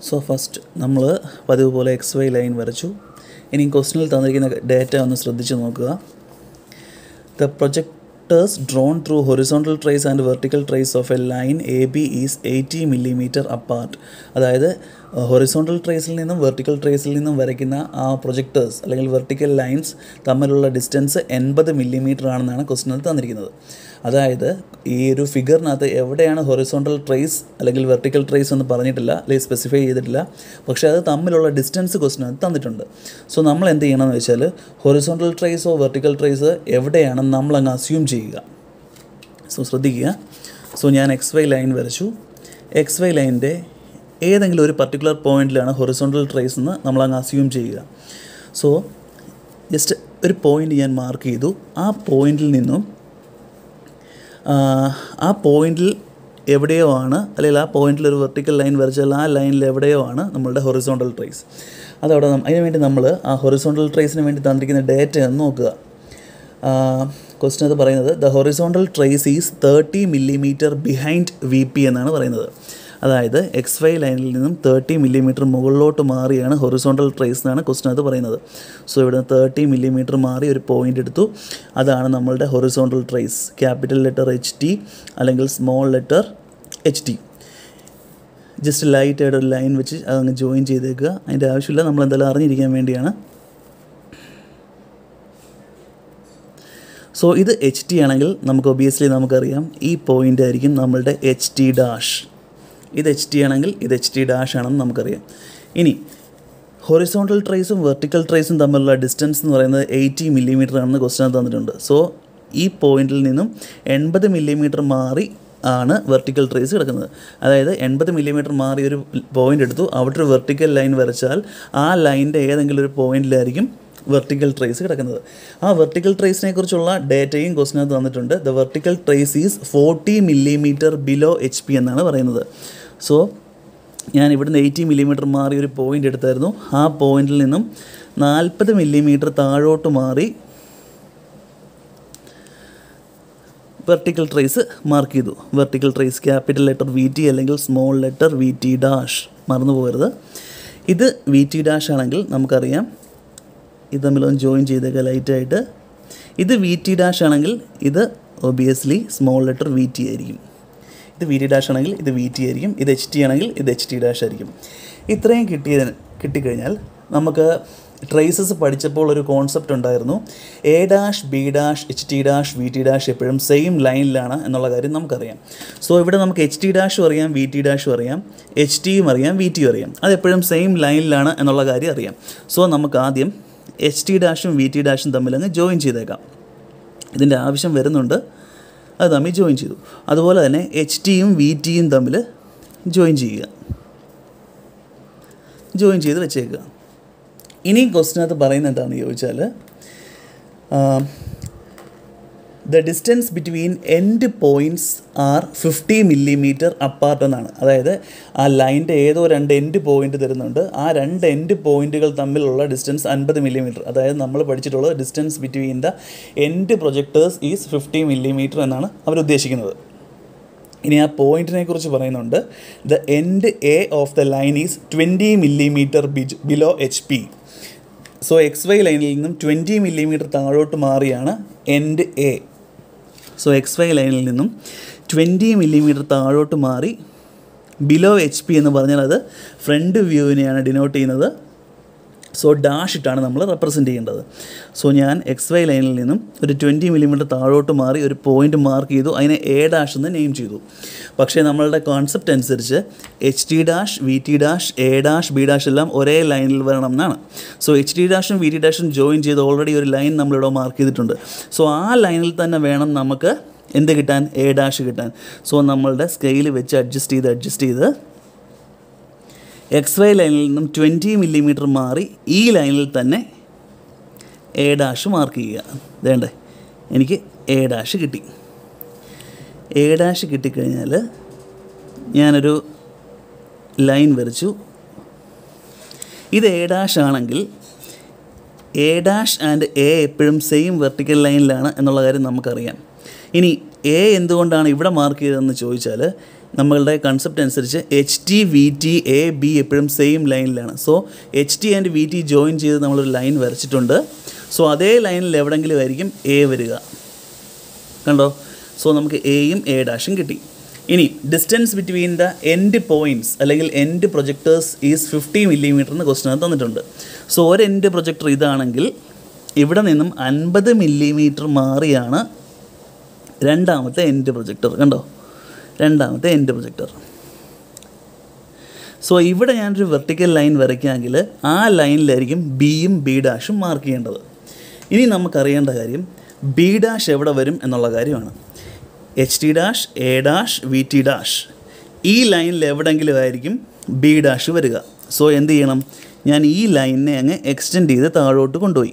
So first നമ്മൾ പതിവ് പോലെ എക്സ് വൈ ലൈൻ വരച്ചു ഇനി ക്വസ്റ്റിനിൽ തന്നിരിക്കുന്ന ഡേറ്റ ഒന്ന് ശ്രദ്ധിച്ച് നോക്കുക the projectors drawn through horizontal trace and vertical trace of a line A B is eighty millimetre apart അതായത് ഹൊറിസോണ്ടൽ ട്രേസിൽ നിന്നും വെർട്ടിക്കൽ ട്രേസിൽ നിന്നും വരയ്ക്കുന്ന ആ പ്രൊജക്ടേഴ്സ് അല്ലെങ്കിൽ വെർട്ടിക്കൽ ലൈൻസ് തമ്മിലുള്ള ഡിസ്റ്റൻസ് എൺപത് മില്ലിമീറ്റർ ആണെന്നാണ് ക്വസ്റ്റിനിൽ തന്നിരിക്കുന്നത് അതായത് ഈ ഒരു ഫിഗറിനകത്ത് എവിടെയാണ് ഹൊറിസോണ്ടൽ ട്രേസ് അല്ലെങ്കിൽ വെർട്ടിക്കൽ ട്രേസ് എന്ന് പറഞ്ഞിട്ടില്ല അല്ലെങ്കിൽ സ്പെസിഫൈ ചെയ്തിട്ടില്ല പക്ഷേ അത് തമ്മിലുള്ള ഡിസ്റ്റൻസ് ക്വസ്റ്റിനകത്ത് തന്നിട്ടുണ്ട് സോ നമ്മൾ എന്ത് ചെയ്യണമെന്ന് വെച്ചാൽ ഹൊറിസോണ്ടൽ ട്രേസോ വെർട്ടിക്കൽ ട്രേസ് എവിടെയാണെന്ന് നമ്മൾ അങ്ങ് അസ്യൂം ചെയ്യുക സോ ശ്രദ്ധിക്കുക സോ ഞാൻ എക്സ് വൈ ലൈൻ വരച്ചു എക്സ് വൈ ലൈനിൻ്റെ ഏതെങ്കിലും ഒരു പർട്ടിക്കുലർ പോയിന്റിലാണ് ഹൊറിസോണ്ടൽ ട്രേസ് എന്ന് നമ്മൾ അങ്ങ് അസ്യൂം ചെയ്യുക സോ ജസ്റ്റ് ഒരു പോയിന്റ് ഞാൻ മാർക്ക് ചെയ്തു ആ പോയിന്റിൽ നിന്നും ആ പോയിന്റിൽ എവിടെയോ ആണ് അല്ലെങ്കിൽ ആ പോയിന്റിൽ ഒരു വെർട്ടിക്കൽ ലൈൻ വരച്ചാൽ ആ ലൈനിൽ എവിടെയോ ആണ് നമ്മളുടെ ഹൊറിസോണ്ടൽ ട്രേസ് അതവിടെ അതിന് വേണ്ടി നമ്മൾ ആ ഹൊറിസോണ്ടൽ ട്രേസിന് വേണ്ടി തന്നിരിക്കുന്ന ഡേറ്റ ഒന്ന് നോക്കുക ക്വസ്റ്റ്യൻ അത് പറയുന്നത് the horizontal trace is thirty millimetre behind V P എന്നാണ് പറയുന്നത് അതായത് എക്സ് വൈ ലൈനിൽ നിന്നും തേർട്ടി മില്ലിമീറ്റർ മുകളിലോട്ട് മാറിയാണ് ഹൊറിസോണ്ടൽ ട്രേസ് എന്നാണ് ക്വസ്റ്റൻ അത് പറയുന്നത് സോ ഇവിടെ തേർട്ടി മില്ലിമീറ്റർ മാറി ഒരു പോയിന്റ് എടുത്തു അതാണ് നമ്മളുടെ horizontal trace capital letter H T അല്ലെങ്കിൽ small letter H T just light ആയിട്ട് ഒരു ലൈൻ വെച്ച് അതങ്ങ് ജോയിൻ ചെയ്തേക്കുക അതിൻ്റെ ആവശ്യമില്ല നമ്മൾ എന്തെല്ലാം അറിഞ്ഞിരിക്കാൻ വേണ്ടിയാണ് സോ ഇത് എച്ച് ടി ആണെങ്കിൽ നമുക്ക് ഒബിയസ്ലി നമുക്കറിയാം ഈ പോയിൻ്റ് ആയിരിക്കും നമ്മളുടെ എച്ച് ടി ഡാഷ് ഇത് എച്ച് ടി ആണെങ്കിൽ ഇത് എച്ച് ടി ഡാഷ് ആണെന്ന് നമുക്കറിയാം ഇനി ഹൊറിസോണ്ടൽ ട്രേസും വെർട്ടിക്കൽ ട്രേസും തമ്മിലുള്ള ഡിസ്റ്റൻസ് എന്ന് പറയുന്നത് എയ്റ്റി മില്ലിമീറ്റർ ആണെന്ന് ക്വസ്റ്റൻ തന്നിട്ടുണ്ട് സോ ഈ പോയിന്റിൽ നിന്നും എൺപത് മില്ലിമീറ്റർ മാറി ആണ് വെർട്ടിക്കൽ ട്രേസ് കിടക്കുന്നത് അതായത് എൺപത് മില്ലിമീറ്റർ മാറി ഒരു പോയിന്റ് എടുത്തു അവിടെ ഒരു വെർട്ടിക്കൽ ലൈൻ വരച്ചാൽ ആ ലൈനിൻ്റെ ഏതെങ്കിലും ഒരു പോയിന്റിലായിരിക്കും വെർട്ടിക്കൽ ട്രേസ് കിടക്കുന്നത് ആ വെർട്ടിക്കൽ ട്രേസിനെ കുറിച്ചുള്ള ഡേറ്റയും ക്വസ്റ്റിനകത്ത് തന്നിട്ടുണ്ട് the vertical trace is forty millimetre below H P എന്നാണ് പറയുന്നത് സോ ഞാൻ ഇവിടുന്ന് എയ്റ്റി മില്ലിമീറ്റർ മാറി ഒരു പോയിൻ്റ് എടുത്തായിരുന്നു ആ പോയിന്റിൽ നിന്നും നാൽപ്പത് മില്ലിമീറ്റർ താഴോട്ട് മാറി വെർട്ടിക്കൽ ട്രേസ് മാർക്ക് ചെയ്തു vertical trace capital letter V T അല്ലെങ്കിൽ small letter V T dash മറന്നു പോകരുത് ഇത് വി ടി ഡാഷ് ആണെങ്കിൽ നമുക്കറിയാം ഇത് തമ്മിലൊന്ന് ജോയിൻ ചെയ്തേക്കുക ലൈറ്റായിട്ട് ഇത് വി ടി ഡാഷ് ആണെങ്കിൽ ഇത് obviously small letter V t ആയിരിക്കും ഇത് വി ടി ഡാഷ് ആണെങ്കിൽ ഇത് വി ടി ആയിരിക്കും ഇത് എച്ച് ടി ആണെങ്കിൽ ഇത് എച്ച് ടി ഡാഷ് ആയിരിക്കും ഇത്രയും കിട്ടിയതിന് കിട്ടിക്കഴിഞ്ഞാൽ നമുക്ക് ട്രേസസ് പഠിച്ചപ്പോൾ ഒരു കോൺസെപ്റ്റ് ഉണ്ടായിരുന്നു A dash B dash H T dash V T dash എപ്പോഴും സെയിം ലൈനിലാണ് എന്നുള്ള കാര്യം നമുക്കറിയാം സോ ഇവിടെ നമുക്ക് എച്ച് ടി ഡാഷും അറിയാം വി ടി ഡാഷും അറിയാം എച്ച് ടിയും അറിയാം വി ടിയും അറിയാം അതെപ്പോഴും സെയിം ലൈനിലാണ് എന്നുള്ള കാര്യം അറിയാം സോ നമുക്ക് ആദ്യം എച്ച് ടി ഡാഷും വി ടി ഡാഷും തമ്മിൽ അങ്ങ് ജോയിൻ ചെയ്തേക്കാം ഇതിൻ്റെ ആവശ്യം വരുന്നുണ്ട് അത് തമ്മിൽ ജോയിൻ ചെയ്തു അതുപോലെ തന്നെ എച്ച് ടിയും വി ടിയും തമ്മിൽ ജോയിൻ ചെയ്യുക ജോയിൻ ചെയ്ത് വെച്ചേക്കുക ഇനി ക്വസ്റ്റിനകത്ത് പറയുന്നത് എന്താണെന്ന് ചോദിച്ചാൽ the distance between end points are fifty millimetre apart എന്നാണ് അതായത് ആ ലൈൻ്റെ ഏതോ രണ്ട് എൻഡ് പോയിന്റ് തരുന്നുണ്ട് ആ രണ്ട് എൻഡ് പോയിന്റുകൾ തമ്മിലുള്ള ഡിസ്റ്റൻസ് അൻപത് മില്ലിമീറ്റർ അതായത് നമ്മൾ പഠിച്ചിട്ടുള്ളത് distance between the end projectors is fifty millimetre എന്നാണ് അവർ ഉദ്ദേശിക്കുന്നത് ഇനി ആ പോയിന്റിനെ കുറിച്ച് പറയുന്നുണ്ട് the end A of the line is twenty millimetre below H P so X Y ലൈനിൽ നിന്നും ട്വൻറ്റി മില്ലിമീറ്റർ താഴോട്ട് മാറിയാണ് end A so X Y ലൈനിൽ നിന്നും ട്വൻറ്റി മില്ലിമീറ്റർ താഴോട്ട് മാറി ബിലോ എച്ച് പി എന്ന് പറഞ്ഞാൽ അത് ഫ്രണ്ട് വ്യൂവിനെയാണ് ഡിനോട്ട് ചെയ്യുന്നത് സോ ഡാഷ് ഇട്ടാണ് നമ്മൾ റെപ്രസെൻറ്റ് ചെയ്യേണ്ടത് സോ ഞാൻ എക്സ് വൈ ലൈനിൽ നിന്നും ഒരു ട്വൻറ്റി മില്ലിമീറ്റർ താഴോട്ട് മാറി ഒരു പോയിന്റ് മാർക്ക് ചെയ്തു അതിനെ എ ഡാഷ് എന്ന് നെയിം ചെയ്തു പക്ഷേ നമ്മളുടെ കോൺസെപ്റ്റ് അനുസരിച്ച് H T dash V T dash A dash B dash എല്ലാം ഒരേ ലൈനിൽ വരണം എന്നാണ് സോ എച്ച് ടി ഡാഷും വി ടി ഡാഷും ജോയിൻ ചെയ്ത് ഓൾറെഡി ഒരു ലൈൻ നമ്മളിവിടെ മാർക്ക് ചെയ്തിട്ടുണ്ട് സോ ആ ലൈനിൽ തന്നെ വേണം നമുക്ക് എന്ത് കിട്ടാൻ എ ഡാഷ് കിട്ടാൻ സോ നമ്മളുടെ സ്കെയിൽ വെച്ച് അഡ്ജസ്റ്റ് ചെയ്ത് അഡ്ജസ്റ്റ് ചെയ്ത് എക്സ് വൈ ലൈനിൽ നിന്നും ട്വൻറ്റി മില്ലിമീറ്റർ മാറി ഈ ലൈനിൽ തന്നെ എ ഡാഷ് മാർക്ക് ചെയ്യുക വേണ്ടേ എനിക്ക് എ ഡാഷ് കിട്ടി എ ഡാഷ് കിട്ടിക്കഴിഞ്ഞാൽ ഞാനൊരു ലൈൻ വരച്ചു ഇത് എ ഡാഷ് ആണെങ്കിൽ എ ഡാഷ് ആൻഡ് എ എപ്പോഴും സെയിം വെർട്ടിക്കൽ ലൈനിലാണ് എന്നുള്ള കാര്യം നമുക്കറിയാം ഇനി എ എന്തുകൊണ്ടാണ് ഇവിടെ മാർക്ക് ചെയ്തതെന്ന് ചോദിച്ചാൽ നമ്മളുടെ കൺസെപ്റ്റ് അനുസരിച്ച് H T V T A B എപ്പോഴും സെയിം ലൈനിലാണ് so H T and V T join ചെയ്ത് നമ്മളൊരു ലൈൻ വരച്ചിട്ടുണ്ട് സോ അതേ ലൈനിൽ എവിടെങ്കിലും ആയിരിക്കും എ വരിക കണ്ടോ സോ നമുക്ക് എയും എ ഡാഷും കിട്ടി ഇനി distance between the end points അല്ലെങ്കിൽ end projectors is fifty millimetre എന്ന് ക്വസ്റ്റിനകത്ത് തന്നിട്ടുണ്ട് സോ ഒരു എൻഡ് പ്രൊജക്ടർ ഇതാണെങ്കിൽ ഇവിടെ നിന്നും അൻപത് മില്ലിമീറ്റർ മാറിയാണ് രണ്ടാമത്തെ എൻഡ് പ്രൊജക്ടർ കണ്ടോ രണ്ടാമത്തെ എൻഡ് പ്രൊജക്ടർ സോ ഇവിടെ ഞാനൊരു വെർട്ടിക്കൽ ലൈൻ വരയ്ക്കുകയാണെങ്കിൽ ആ ലൈനിലായിരിക്കും ബിയും ബി ഡാഷും മാർക്ക് ചെയ്യേണ്ടത് ഇനി നമുക്കറിയേണ്ട കാര്യം ബി ഡാഷ് എവിടെ വരും എന്നുള്ള കാര്യമാണ് H T dash A dash V T dash ഈ ലൈനിൽ എവിടെയെങ്കിലും ആയിരിക്കും ബി ഡാഷ് വരിക സോ എന്ത് ചെയ്യണം ഞാൻ ഈ ലൈനിനെ അങ്ങ് എക്സ്റ്റെൻഡ് ചെയ്ത് താഴോട്ട് കൊണ്ടുപോയി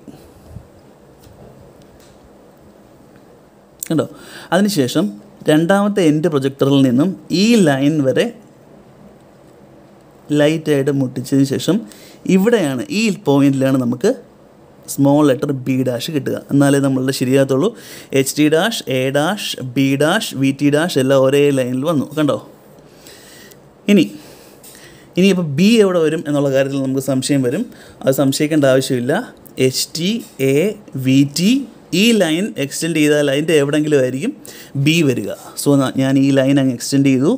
കണ്ടോ അതിനുശേഷം രണ്ടാമത്തെ എൻഡ് പ്രൊജക്ടറിൽ നിന്നും ഈ ലൈൻ വരെ ലൈറ്റായിട്ട് മുട്ടിച്ചതിന് ശേഷം ഇവിടെയാണ് ഈ പോയിന്റിലാണ് നമുക്ക് സ്മോൾ ലെറ്റർ ബി ഡാഷ് കിട്ടുക എന്നാലേ നമ്മളുടെ ശരിയാകത്തുള്ളൂ H T dash A dash B dash V T dash എല്ലാം ഒരേ ലൈനിൽ വന്നു കണ്ടോ ഇനി ഇനി ഇപ്പോൾ ബി എവിടെ വരും എന്നുള്ള കാര്യത്തിൽ നമുക്ക് സംശയം വരും അത് സംശയിക്കേണ്ട ആവശ്യമില്ല H T A V T ഈ ലൈൻ എക്സ്റ്റെൻഡ് ചെയ്താൽ അതിൻ്റെ എവിടെയെങ്കിലും ആയിരിക്കും ബി വരിക സോ ഞാൻ ഈ ലൈൻ അങ്ങ് എക്സ്റ്റെൻഡ് ചെയ്തു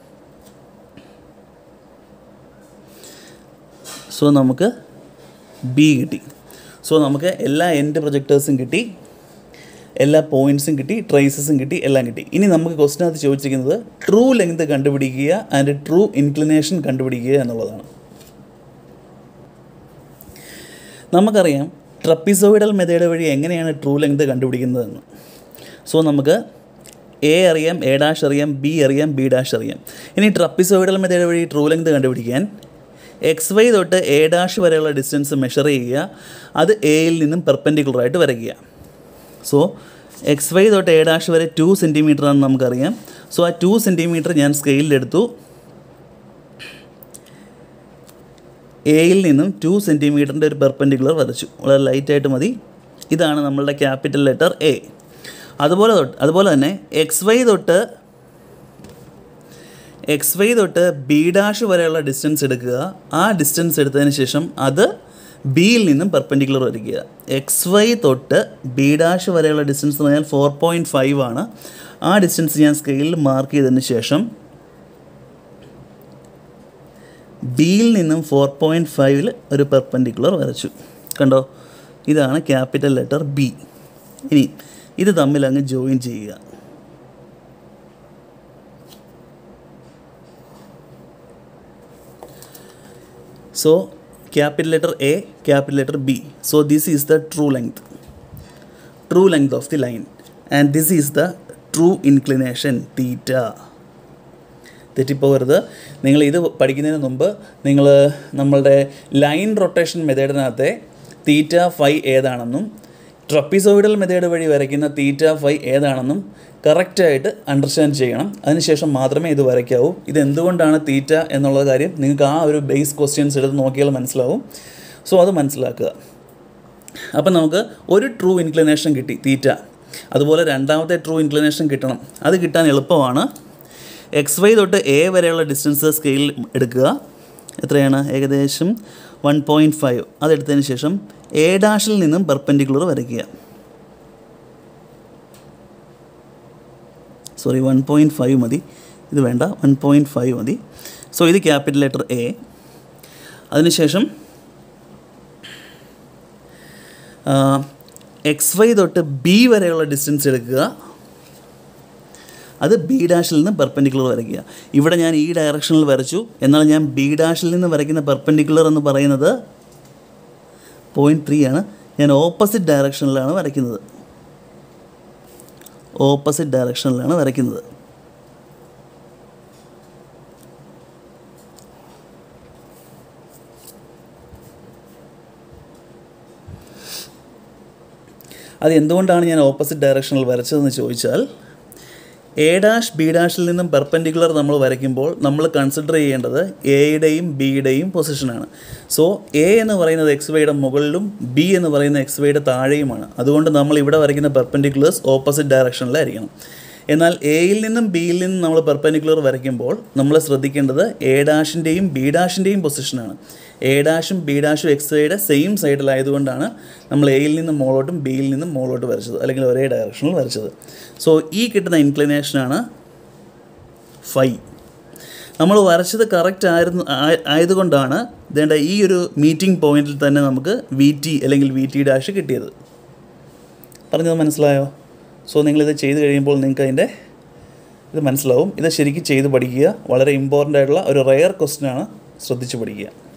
സോ നമുക്ക് ബി കിട്ടി സോ നമുക്ക് എല്ലാ എൻഡ് പ്രൊജക്ടേഴ്സും കിട്ടി എല്ലാ പോയിൻറ്റ്സും കിട്ടി ട്രേസസും കിട്ടി എല്ലാം കിട്ടി ഇനി നമുക്ക് ക്വസ്റ്റിനകത്ത് ചോദിച്ചിരിക്കുന്നത് ട്രൂ ലെങ്ത് കണ്ടുപിടിക്കുക ആൻഡ് ട്രൂ ഇൻക്ലിനേഷൻ കണ്ടുപിടിക്കുക എന്നുള്ളതാണ് നമുക്കറിയാം ട്രപ്പിസോയിഡൽ മെത്തേഡ് വഴി എങ്ങനെയാണ് ട്രൂ ലെങ്ത് കണ്ടുപിടിക്കുന്നതെന്ന് സോ നമുക്ക് എ അറിയാം എ ഡാഷ് അറിയാം ബി അറിയാം ബി ഡാഷ് അറിയാം ഇനി ട്രപ്പിസോയിഡൽ മെത്തേഡ് വഴി ട്രൂ ലെങ്ത് കണ്ടുപിടിക്കാൻ എക്സ് വൈ തൊട്ട് എ ഡാഷ് വരെയുള്ള ഡിസ്റ്റൻസ് മെഷർ ചെയ്യുക അത് എയിൽ നിന്നും പെർപെൻഡിക്കുലറായിട്ട് വരയ്ക്കുക സോ എക്സ് വൈ തൊട്ട് എ ഡാഷ് വരെ ടു സെൻറ്റിമീറ്റർ ആണെന്ന് നമുക്കറിയാം സോ ആ ടു സെൻറ്റിമീറ്റർ ഞാൻ സ്കെയിലിലെടുത്തു എയിൽ നിന്നും ടു സെൻറ്റിമീറ്ററിൻ്റെ ഒരു പെർപെൻഡിക്കുലർ വരച്ചു വളരെ ലൈറ്റായിട്ട് മതി ഇതാണ് നമ്മളുടെ ക്യാപിറ്റൽ ലെറ്റർ എ അതുപോലെ തൊട്ട് അതുപോലെ തന്നെ എക്സ് വൈ തൊട്ട് എക്സ് വൈ തൊട്ട് ബി ഡാഷ് വരെയുള്ള ഡിസ്റ്റൻസ് എടുക്കുക ആ ഡിസ്റ്റൻസ് എടുത്തതിന് ശേഷം അത് ബിയിൽ നിന്നും പെർപെൻഡിക്കുലർ വരയ്ക്കുക എക്സ് വൈ തൊട്ട് ബി ഡാഷ് വരെയുള്ള ഡിസ്റ്റൻസ് എന്ന് പറഞ്ഞാൽ ഫോർ പോയിൻറ്റ് ഫൈവ് ആണ് ആ ഡിസ്റ്റൻസ് ഞാൻ സ്കെയിലിൽ മാർക്ക് ചെയ്തതിന് ശേഷം ബിയിൽ നിന്നും ഫോർ പോയിൻറ്റ് ഫൈവിൽ ഒരു പെർപെൻഡിക്കുലർ വരച്ചു കണ്ടോ ഇതാണ് ക്യാപിറ്റൽ ലെറ്റർ ബി ഇനി ഇത് തമ്മിൽ അങ്ങ് ജോയിൻ ചെയ്യുക So capital letter A, capital letter B. So this is the true length, true length of the line, and this is the true inclination theta. തെറ്റിപ്പോകരുത് നിങ്ങൾ ഇത് പഠിക്കുന്നതിന് മുമ്പ് നിങ്ങൾ നമ്മളുടെ ലൈൻ റൊട്ടേഷൻ മെത്തേഡിനകത്തെ തീറ്റ ഫൈ ഏതാണെന്നും ട്രപ്പിസോയിഡൽ മെത്തേഡ് വഴി വരയ്ക്കുന്ന തീറ്റ ഫൈ ഏതാണെന്നും കറക്റ്റായിട്ട് അണ്ടർസ്റ്റാൻഡ് ചെയ്യണം അതിനുശേഷം മാത്രമേ ഇത് വരയ്ക്കാവൂ ഇത് എന്തുകൊണ്ടാണ് തീറ്റ എന്നുള്ള കാര്യം നിങ്ങൾക്ക് ആ ഒരു ബേസ് ക്വസ്റ്റ്യൻസ് എടുത്ത് നോക്കിയാൽ മനസ്സിലാവും സോ അത് മനസ്സിലാക്കുക അപ്പം നമുക്ക് ഒരു ട്രൂ ഇൻക്ലിനേഷൻ കിട്ടി തീറ്റ അതുപോലെ രണ്ടാമത്തെ ട്രൂ ഇൻക്ലിനേഷൻ കിട്ടണം അത് കിട്ടാൻ എളുപ്പമാണ് എക്സ് വൈ തൊട്ട് എ വരെയുള്ള ഡിസ്റ്റൻസ് സ്കെയിൽ എടുക്കുക എത്രയാണ് ഏകദേശം വൺ പോയിൻറ്റ് ഫൈവ് അതെടുത്തതിന് ശേഷം എ ഡാഷിൽ നിന്നും പെർപെൻഡിക്കുലർ വരയ്ക്കുക സോറി വൺ പോയിൻറ്റ് ഫൈവ് മതി ഇത് വേണ്ട വൺ പോയിൻറ്റ് ഫൈവ് മതി സോ ഇത് ക്യാപിറ്റൽ ലെറ്റർ എ അതിനുശേഷം എക്സ് വൈ തൊട്ട് ബി വരെയുള്ള ഡിസ്റ്റൻസ് എടുക്കുക അത് ബി ഡാഷിൽ നിന്ന് പെർപെൻഡിക്കുലർ വരയ്ക്കുക ഇവിടെ ഞാൻ ഈ ഡയറക്ഷനിൽ വരച്ചു എന്നാൽ ഞാൻ ബി ഡാഷിൽ നിന്ന് വരയ്ക്കുന്ന പെർപെൻഡിക്കുലർ എന്ന് പറയുന്നത് പോയിൻറ്റ് ത്രീ ആണ് ഞാൻ ഓപ്പോസിറ്റ് ഡയറക്ഷനിലാണ് വരയ്ക്കുന്നത് ഓപ്പോസിറ്റ് ഡയറക്ഷനിലാണ് വരയ്ക്കുന്നത് അത് എന്തുകൊണ്ടാണ് ഞാൻ ഓപ്പോസിറ്റ് ഡയറക്ഷനിൽ വരച്ചതെന്ന് ചോദിച്ചാൽ എ ഡാഷ് ബി ഡാഷിൽ നിന്നും പെർപെൻഡിക്കുലർ നമ്മൾ വരയ്ക്കുമ്പോൾ നമ്മൾ കൺസിഡർ ചെയ്യേണ്ടത് എയുടെയും ബിയുടെയും പൊസിഷനാണ് സോ എ എന്ന് പറയുന്നത് എക്സ് വൈയുടെ മുകളിലും ബി എന്ന് പറയുന്ന എക്സ് വൈയുടെ താഴെയുമാണ് അതുകൊണ്ട് നമ്മൾ ഇവിടെ വരയ്ക്കുന്ന പെർപെൻഡിക്കുലേഴ്സ് ഓപ്പോസിറ്റ് ഡയറക്ഷനിലായിരിക്കണം എന്നാൽ എയിൽ നിന്നും ബിയിൽ നിന്നും നമ്മൾ പെർപ്പനിക്കുലർ വരയ്ക്കുമ്പോൾ നമ്മൾ ശ്രദ്ധിക്കേണ്ടത് എ ഡാഷിൻ്റെയും ബി ഡാഷിൻ്റെയും പൊസിഷനാണ് എ ഡാഷും ബി ഡാഷും എക്സ് വൈയുടെ സെയിം സൈഡിലായതുകൊണ്ടാണ് നമ്മൾ എയിൽ നിന്നും മോളോട്ടും ബിയിൽ നിന്നും മോളോട്ട് വരച്ചത് അല്ലെങ്കിൽ ഒരേ ഡയറക്ഷനിൽ വരച്ചത് സോ ഈ കിട്ടുന്ന ഇൻക്ലിനേഷനാണ് ഫൈ നമ്മൾ വരച്ചത് കറക്റ്റ് ആയിരുന്നു ആയ- ആയതുകൊണ്ടാണ് വേണ്ട ഈ ഒരു മീറ്റിംഗ് പോയിന്റിൽ തന്നെ നമുക്ക് വി ടി അല്ലെങ്കിൽ വി ടി ഡാഷ് കിട്ടിയത് പറഞ്ഞത് മനസ്സിലായോ സോ നിങ്ങളിത് ചെയ്ത് കഴിയുമ്പോൾ നിങ്ങൾക്ക് അതിൻ്റെ ഇത് മനസ്സിലാവും ഇത് ശരിക്കും ചെയ്ത് പഠിക്കുക വളരെ ഇമ്പോർട്ടൻ്റ് ആയിട്ടുള്ള ഒരു റെയർ ക്വസ്റ്റ്യൻ ആണ് ശ്രദ്ധിച്ച് പഠിക്കുക